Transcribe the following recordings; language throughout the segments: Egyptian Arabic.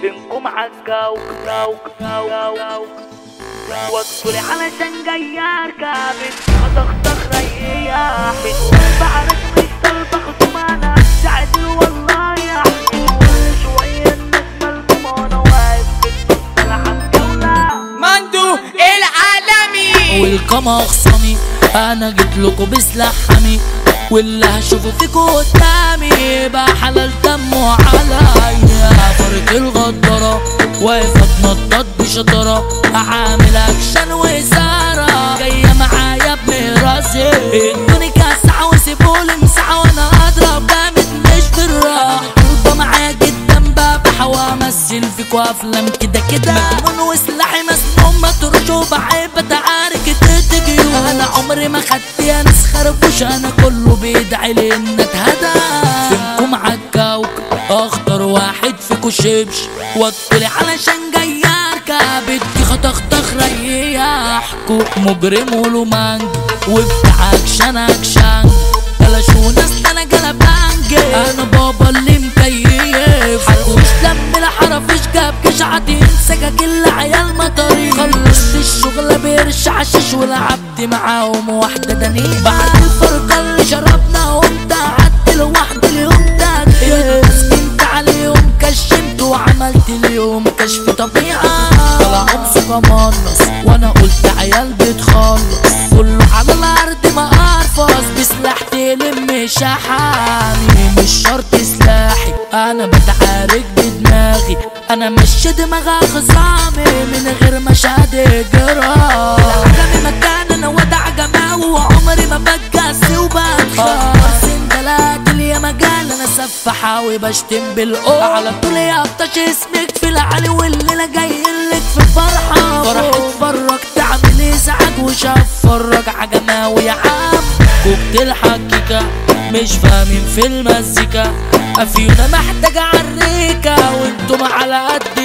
فينكم عالجو جو جو جو وصلي علشان جاي اركب هتخطخ ريح من بعرف مش طالبه خصومه انا ساعدني والله يا حبيبي كل شويه الناس ملمومه وانا واقف في النص بلعب جوله مندو العالمي والقمع خصمي انا جيت لكم بسلاح حمي واللي هشوفه فيكوا قدامي بقى حلال دمه عليا فرق الغدارة واقف اتنطط بشطارة عامل اكشن وإثارة جاية معايا بمراسي ادوني كاسعة وسيبولي مساحة وانا اضرب جامد مش بالراحة طالبة معايا جدا ببح وامثل فيكوا افلام كده كده مجنون وسلاحي مسموم ما تروش وبحب اتعارك تتجيو انا عمري ما خدت يا ناس خربوش انا كله بيدعي لي ان اتهدى فينكم عالكوكب اخطر واحد فيكوا شبش وطلي علشان جاي اركب ادي خطخطخ ريحكوا مجرم ولومانج وبتاع اكشن اكشن بلاش وناس انا جلبانج انا بابا اللي مكيف حرقوش لم الحرفيش جاب جيش عادي سكك العيال مطاري خلصت الشغل بيرش عشش ولعبت معاهم واحدة دنيا بعد الفرقة اللي شربنا قمت قعدت لوحدي اليوم ده سكنت عليهم كشمت وعملت اليوم كشف طبيعة طلعوا مسوكة منص وانا قلت عيال بتخلص كله على الارض ما ارفص بسلاح تلم شحامي مش شرط سلاحي انا بتعارك بدماغي انا مش دماغ خصامي من غير مشاهد جرام العجمي مكان انا وضع جماوي وعمري ما بتجسي وبتخاف سندلات اللي مجال انا سفاحة وبشتم بالقوة على طول يا بطش اسمك في العلي والليلة جاي لك في فرحة فرح اتفرج تعمل ازعاج وشاف فرج عجماوي يا عم كوكتيل حقيقة مش فاهمين في المزيكا افيونا محتاجة عريكة وانتم على قد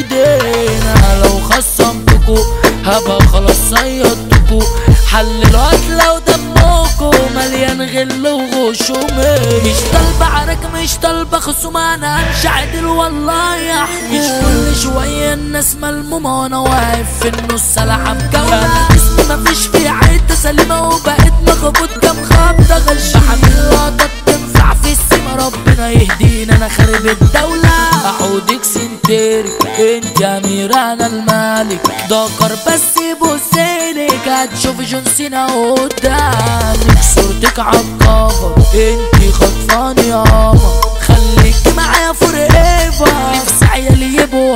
ايدينا لو خصمتكوا هبقى خلاص صيدتكوا حللوا لو دمكوا مليان غل وغشومي مش طالبة عرك مش طالبة خصومة انا همشي عدل والله يا حبيبي مش كل شوية الناس ملمومة وانا واقف في النص العب جولة انا جسمي مفيش فيه عدة سليمة وبقيت مخبوط كام خبطة غش بحمل لقطة تنفع في السما ربنا يهدينا انا خارب الدولة اعودك سنتري انت اميرة انا الملك دكر بس بصيلك هتشوف جون سينا قدامك صورتك عالكفر انت خطفاني ياما خليك معايا فور ايفر نفسي عيالي يبقوا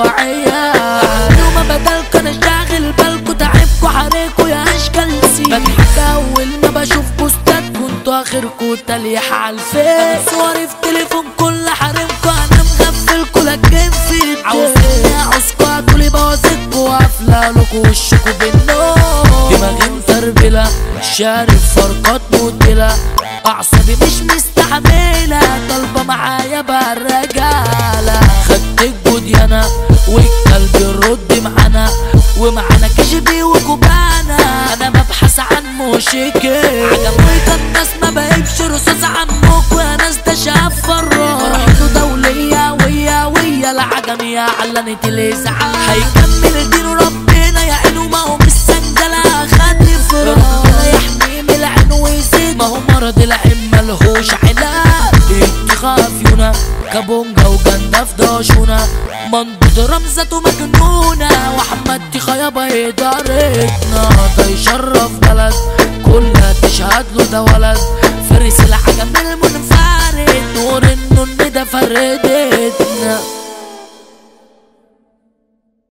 عيال يوم بدلك انا شاغل بالكوا تعبكوا حريكوا يا اشكال سي بضحك اول ما بشوف بوستات كنتوا اخركوا تليح عالفيس صوري في تليفون كل حريمكوا انا مغفلكوا لكن في عاوزين عاوزكوا هتقولي بوظتكوا وقافله لكوا وشكوا بالنور دماغي متربله شارب فرقات مدلة اعصابي مش مستحملة طالبة معايا بقى الرجالة خدت الجديانة والكلب يرد معانا ومعانا كشبي وكوبانا انا ببحث عن موشيكي عجبني كان ناس ما بقيبش رصاص عمك ويا ناس ده شاف فرا فرحته دولية ويا ويا العجمية علنت الازعاج هيكمل دينه ربنا يا عينه ما هو مش سنجلة خدني في ربنا يحميه من العين ويزيد ما هو مرض العين ملهوش علاج انت خافيونا كابونجا وجندا في داشونا منضود رمزته مجنونة واحمد دي خيابة ادارتنا ده يشرف بلد كلها تشهد له ده ولد فارس العجم المنفرد نور النون ده فردتنا